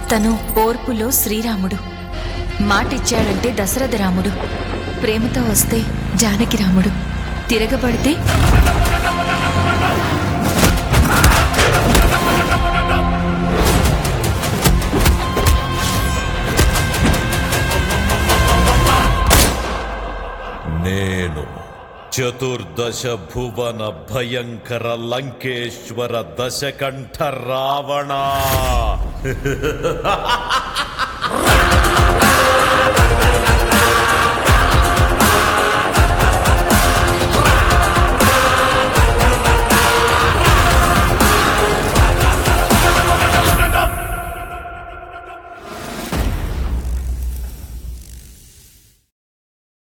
తను ఓర్పులో శ్రీరాముడు మాటిచ్చాడంటే దశరథ రాముడు ప్రేమతో వస్తే జానకి రాముడు తిరగబడితే నేను చతుర్దశ భువన భయంకర లంకేశ్వర దశకంఠ రావణ